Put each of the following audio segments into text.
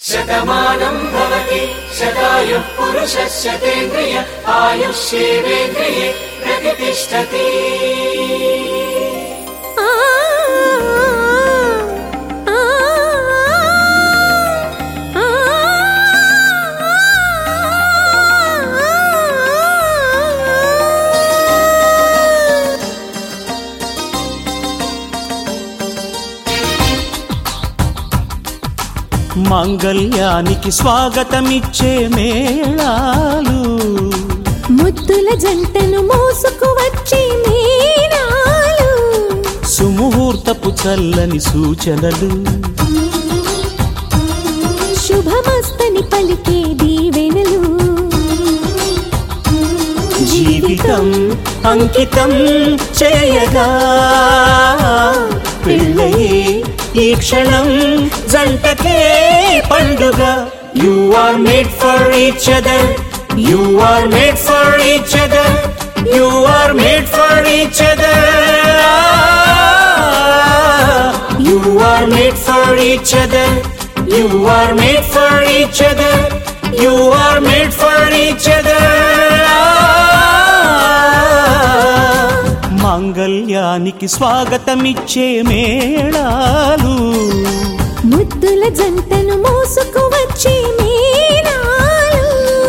शतमानं भवति शतायुः पुरुषः शतेन्द्रिय आयुष्येवेन्द्रिये प्रतितिष्ठति ఆ ఆ ఆ మాంగళ్యానికి స్వాగతమిచ్చే మేళాలు ముద్దుల జంటను మోసుకు వచ్చే మీనాలు సుముహూర్తపు చల్లని సూచనలు శుభమస్తని పలికే దీవెనలు జీవితం అంకితం చేయగా పెళ్ళయే ఈ క్షణం జంటకే పండుగ you are made for each other you are made for each other you are made for each other you are made for each other you are made for each other you are made for each other మాంగళ్యానికి స్వాగతమిచ్చే మేళాలు ముద్దుల జంటను మోసుకు వచ్చే మీనాలు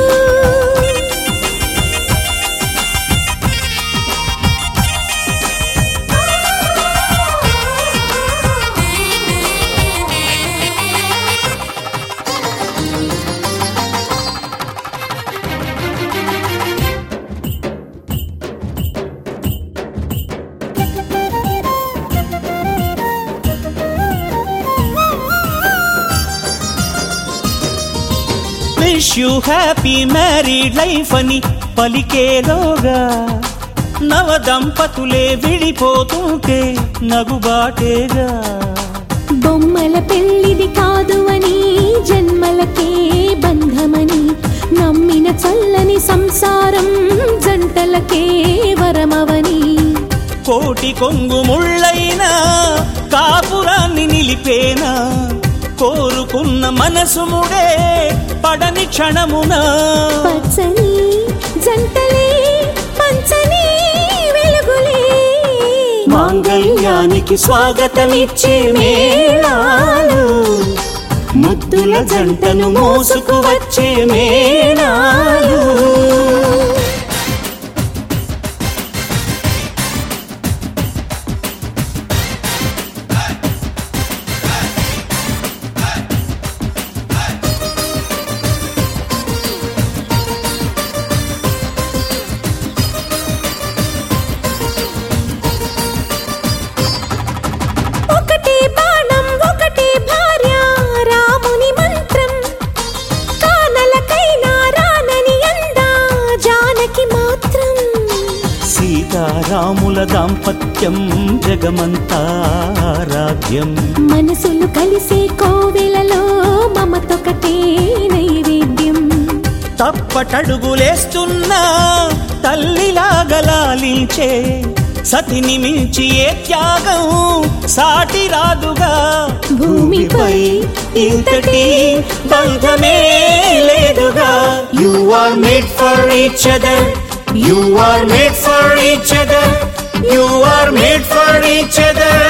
wish you happy married life అని పలికేలోగా నవ దంపతులే విడిపోతుంటే నగుబాటేగా బొమ్మల పెళ్లిది కాదు అని జన్మలకే బంధమని నమ్మిన చల్లని సంసారం జంటలకే వరమవని కోటి కొంగు ముళ్ళైనా కాపురాన్ని నిలిపేనా కోరుకున్న మనసు ముడే పడని క్షణమునా పచ్చని జంటలే పంచని వెలుగులే మాంగళ్యానికి స్వాగతమిచ్చే మేళాలు ముద్దుల జంటను మోసుకు వచ్చే మేళాలు ఒకటే బాణం ఒకటే భార్య రాముని మంత్రం కానలకైనా రానని అందా జానకి మాత్రం సీతారాముల దాంపత్యం జగమంతా రాజ్యం మనసులు కలిసే కోవెలలో మమతొకటే నైవేద్యం తప్పటడుగులేస్తున్నా తల్లిలాగలాలించే సతిని మించి ఏ త్యాగం సాటి రాదుగా భూమిపై ఇంతటి బంధమే లేదుగా you are made for each other you are made for each other you are made for each other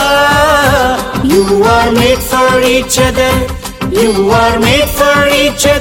you are made for each other you are made for each